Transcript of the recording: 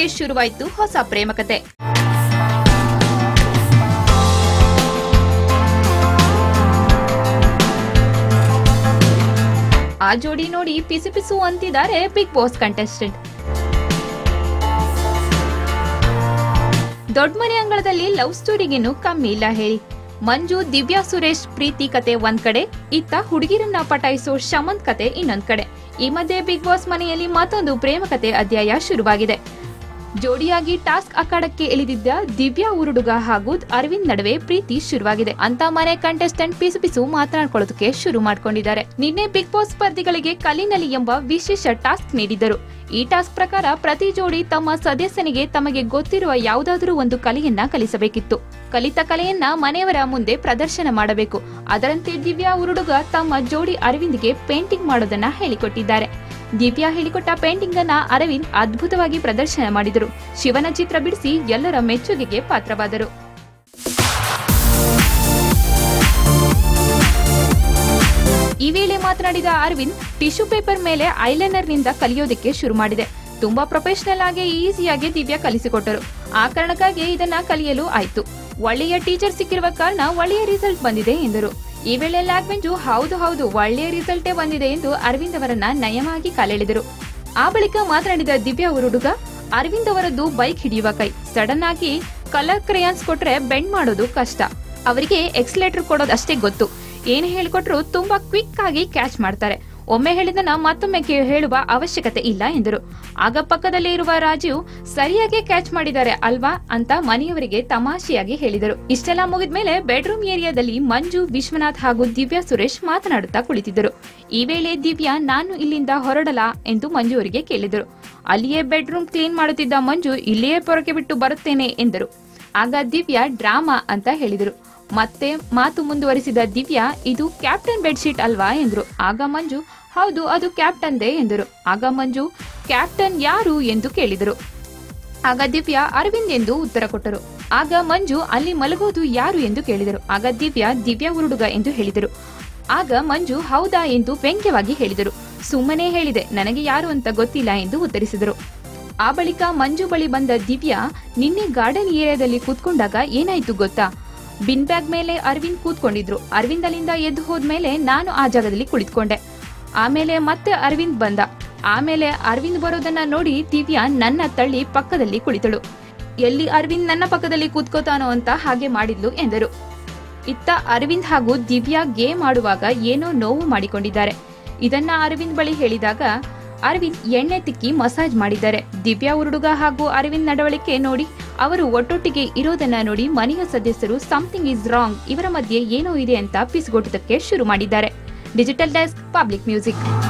ಶುರುವಾಯಿತು ಹೊಸ ಪ್ರೇಮ ಕತೆ ಆ ಜೋಡಿ ನೋಡಿ ಪಿಸು ಪಿಸು ಅಂತಿದ್ದಾರೆ ಬಿಗ್ ಬಾಸ್ ಕಂಟೆಸ್ಟೆಂಟ್ ದೊಡ್ಡ ಮನೆ ಅಂಗಳದಲ್ಲಿ ಲವ್ ಸ್ಟೋರಿಗೇನು ಕಮ್ಮಿ ಇಲ್ಲ ಹೇಳಿ ಮಂಜು ದಿವ್ಯಾ ಸುರೇಶ್ ಪ್ರೀತಿ ಕತೆ ಒಂದ್ ಕಡೆ ಇತ್ತ ಹುಡುಗಿರನ್ನ ಪಟಾಯಿಸೋ ಶಮಂತ್ ಕತೆ ಇನ್ನೊಂದ್ ಕಡೆ ಈ ಮಧ್ಯೆ ಬಿಗ್ ಬಾಸ್ ಮನೆಯಲ್ಲಿ ಮತ್ತೊಂದು ಪ್ರೇಮ ಕತೆ ಅಧ್ಯಾಯ ಶುರುವಾಗಿದೆ ಜೋಡಿಯಾಗಿ ಟಾಸ್ಕ್ ಅಖಾಡಕ್ಕೆ ಇಳಿದಿದ್ದ ದಿವ್ಯಾ ಉರುಡುಗ ಹಾಗೂ ಅರವಿಂದ್ ನಡುವೆ ಪ್ರೀತಿ ಶುರುವಾಗಿದೆ ಅಂತ ಮನೆ ಕಂಟೆಸ್ಟೆಂಟ್ ಪಿಸು ಪಿಸು ಮಾತನಾಡ್ಕೊಳ್ಳೋದಕ್ಕೆ ಶುರು ಮಾಡ್ಕೊಂಡಿದ್ದಾರೆ ನಿನ್ನೆ ಬಿಗ್ ಬಾಸ್ ಸ್ಪರ್ಧಿಗಳಿಗೆ ಕಲಿನಲಿ ಎಂಬ ವಿಶೇಷ ಟಾಸ್ಕ್ ನೀಡಿದ್ದರು ಈ ಟಾಸ್ಕ್ ಪ್ರಕಾರ ಪ್ರತಿ ಜೋಡಿ ತಮ್ಮ ಸದಸ್ಯನಿಗೆ ತಮಗೆ ಗೊತ್ತಿರುವ ಯಾವುದಾದರೂ ಒಂದು ಕಲೆಯನ್ನ ಕಲಿಸಬೇಕಿತ್ತು ಕಲಿತ ಕಲೆಯನ್ನ ಮನೆಯವರ ಮುಂದೆ ಪ್ರದರ್ಶನ ಮಾಡಬೇಕು ಅದರಂತೆ ದಿವ್ಯಾ ಉರುಡುಗ ತಮ್ಮ ಜೋಡಿ ಅರವಿಂದ್ಗೆ ಪೇಂಟಿಂಗ್ ಮಾಡೋದನ್ನ ಹೇಳಿಕೊಟ್ಟಿದ್ದಾರೆ ದಿವ್ಯಾ ಹೇಳಿಕೊಟ್ಟ ಪೇಂಟಿಂಗ್ ಅನ್ನ ಅರವಿಂದ್ ಅದ್ಭುತವಾಗಿ ಪ್ರದರ್ಶನ ಮಾಡಿದರು ಶಿವನ ಚಿತ್ರ ಬಿಡಿಸಿ ಎಲ್ಲರ ಮೆಚ್ಚುಗೆಗೆ ಪಾತ್ರವಾದರು ಈ ವೇಳೆ ಮಾತನಾಡಿದ ಅರವಿಂದ್ ಟಿಶ್ಯೂ ಪೇಪರ್ ಮೇಲೆ ಐಲೈನರ್ ನಿಂದ ಕಲಿಯೋದಕ್ಕೆ ಶುರು ಮಾಡಿದೆ ತುಂಬಾ ಪ್ರೊಫೆಷನಲ್ ಆಗಿ ಈಸಿಯಾಗಿ ದಿವ್ಯಾ ಕಲಿಸಿಕೊಟ್ಟರು ಆ ಕಾರಣಕ್ಕಾಗಿ ಇದನ್ನ ಕಲಿಯಲು ಆಯ್ತು ಒಳ್ಳೆಯ ಟೀಚರ್ ಸಿಕ್ಕಿರುವ ಕಾರಣ ಒಳ್ಳೆಯ ರಿಸಲ್ಟ್ ಬಂದಿದೆ ಎಂದರು ಈ ವೇಳೆ ಲ್ಯಾಗ್ವೆಂಜು ಹೌದು ಹೌದು ಒಳ್ಳೆಯ ರಿಸಲ್ಟೇ ಬಂದಿದೆ ಎಂದು ಅರವಿಂದ್ ಅವರನ್ನ ನಯವಾಗಿ ಕಾಲೆಳೆದರು ಆ ಬಳಿಕ ಮಾತನಾಡಿದ ದಿವ್ಯಾ ಹುಡುಗ ಅರವಿಂದ್ ಅವರದ್ದು ಬೈಕ್ ಹಿಡಿಯುವ ಕೈ ಸಡನ್ ಆಗಿ ಕಲರ್ ಕ್ರೇಯಾನ್ಸ್ ಕೊಟ್ರೆ ಬೆಂಡ್ ಮಾಡೋದು ಕಷ್ಟ ಅವರಿಗೆ ಎಕ್ಸಲೇಟರ್ ಕೊಡೋದು ಅಷ್ಟೇ ಗೊತ್ತು ಏನು ಹೇಳಿಕೊಟ್ರು ತುಂಬಾ ಕ್ವಿಕ್ ಆಗಿ ಕ್ಯಾಚ್ ಮಾಡ್ತಾರೆ ಒಮ್ಮೆ ಹೇಳಿದನ ಮತ್ತೊಮ್ಮೆ ಕೇ- ಹೇಳುವ ಅವಶ್ಯಕತೆ ಇಲ್ಲ ಎಂದರು ಆಗ ಪಕ್ಕದಲ್ಲೇ ಇರುವ ರಾಜೀವ್ ಸರಿಯಾಗಿ ಕ್ಯಾಚ್ ಮಾಡಿದ್ದಾರೆ ಅಲ್ವಾ ಅಂತ ಮನೆಯವರಿಗೆ ತಮಾಷೆಯಾಗಿ ಹೇಳಿದರು ಇಷ್ಟೆಲ್ಲ ಮುಗಿದ್ಮೇಲೆ ಬೆಡ್ರೂಮ್ ಏರಿಯಾದಲ್ಲಿ ಮಂಜು ವಿಶ್ವನಾಥ್ ಹಾಗೂ ದಿವ್ಯಾ ಸುರೇಶ್ ಮಾತನಾಡುತ್ತಾ ಕುಳಿತಿದ್ದರು ಈ ವೇಳೆ ದಿವ್ಯಾ ನಾನು ಇಲ್ಲಿಂದ ಹೊರಡಲಾ ಎಂದು ಮಂಜು ಅವರಿಗೆ ಕೇಳಿದರು ಅಲ್ಲಿಯೇ ಬೆಡ್ರೂಮ್ ಕ್ಲೀನ್ ಮಾಡುತ್ತಿದ್ದ ಮಂಜು ಇಲ್ಲಿಯೇ ಪೊರಕೆ ಬಿಟ್ಟು ಬರುತ್ತೇನೆ ಎಂದರು ಆಗ ದಿವ್ಯಾ ಡ್ರಾಮಾ ಅಂತ ಹೇಳಿದರು ಮತ್ತೆ ಮಾತು ಮುಂದುವರಿಸಿದ ದಿವ್ಯಾ ಇದು ಕ್ಯಾಪ್ಟನ್ ಬೆಡ್ಶೀಟ್ ಅಲ್ವಾ ಎಂದ್ರು ಆಗ ಮಂಜು ಹೌದು ಅದು ಕ್ಯಾಪ್ಟನ್ದೇ ಎಂದರು ಆಗ ಮಂಜು ಕ್ಯಾಪ್ಟನ್ ಯಾರು ಎಂದು ಕೇಳಿದರು ಆಗ ದಿವ್ಯಾ ಅರವಿಂದ್ ಎಂದು ಉತ್ತರ ಕೊಟ್ಟರು ಆಗ ಮಂಜು ಅಲ್ಲಿ ಮಲಗೋದು ಯಾರು ಎಂದು ಕೇಳಿದರು ಆಗ ದಿವ್ಯಾ ದಿವ್ಯಾ ಹುಡುಗ ಎಂದು ಹೇಳಿದರು ಆಗ ಮಂಜು ಹೌದಾ ಎಂದು ವ್ಯಂಗ್ಯವಾಗಿ ಹೇಳಿದರು ಸುಮ್ಮನೆ ಹೇಳಿದೆ ನನಗೆ ಯಾರು ಅಂತ ಗೊತ್ತಿಲ್ಲ ಎಂದು ಉತ್ತರಿಸಿದರು ಆ ಬಳಿಕ ಮಂಜು ಬಳಿ ಬಂದ ದಿವ್ಯಾ ನಿನ್ನೆ ಗಾರ್ಡನ್ ಏರಿಯಾದಲ್ಲಿ ಕೂತ್ಕೊಂಡಾಗ ಏನಾಯ್ತು ಗೊತ್ತಾ ಬಿನ್ ಬ್ಯಾಗ್ ಮೇಲೆ ಅರವಿಂದ್ ಕೂತ್ಕೊಂಡಿದ್ರು ಅರವಿಂದ್ ಅಲ್ಲಿಂದ ಎದ್ದು ಹೋದ್ಮೇಲೆ ನಾನು ಆ ಜಾಗದಲ್ಲಿ ಕುಳಿತುಕೊಂಡೆ ಆಮೇಲೆ ಮತ್ತೆ ಅರವಿಂದ್ ಬಂದ ಆಮೇಲೆ ಅರವಿಂದ್ ಬರೋದನ್ನ ನೋಡಿ ದಿವ್ಯಾ ನನ್ನ ತಳ್ಳಿ ಪಕ್ಕದಲ್ಲಿ ಕುಳಿತಳು ಎಲ್ಲಿ ಅರವಿಂದ್ ನನ್ನ ಪಕ್ಕದಲ್ಲಿ ಕೂತ್ಕೋತಾನೋ ಅಂತ ಹಾಗೆ ಮಾಡಿದ್ಲು ಎಂದರು ಇತ್ತ ಅರವಿಂದ್ ಹಾಗೂ ದಿವ್ಯಾ ಗೇಮ್ ಆಡುವಾಗ ಏನೋ ನೋವು ಮಾಡಿಕೊಂಡಿದ್ದಾರೆ ಇದನ್ನ ಅರವಿಂದ್ ಬಳಿ ಹೇಳಿದಾಗ ಅರವಿಂದ್ ಎಣ್ಣೆ ತಿಕ್ಕಿ ಮಸಾಜ್ ಮಾಡಿದ್ದಾರೆ ದಿವ್ಯಾ ಹುಡುಗ ಹಾಗೂ ಅರವಿಂದ್ ನಡವಳಿಕೆ ನೋಡಿ ಅವರು ಒಟ್ಟೊಟ್ಟಿಗೆ ಇರೋದನ್ನ ನೋಡಿ ಮನೆಯ ಸದಸ್ಯರು ಸಮಥಿಂಗ್ ಇಸ್ ರಾಂಗ್ ಇವರ ಮಧ್ಯೆ ಏನೋ ಇದೆ ಅಂತ ಪಿಸ್ಗೊಟ್ಟದಕ್ಕೆ ಶುರು ಮಾಡಿದ್ದಾರೆ ಡಿಜಿಟಲ್ ಡೆಸ್ಕ್ ಪಬ್ಲಿಕ್ ಮ್ಯೂಸಿಕ್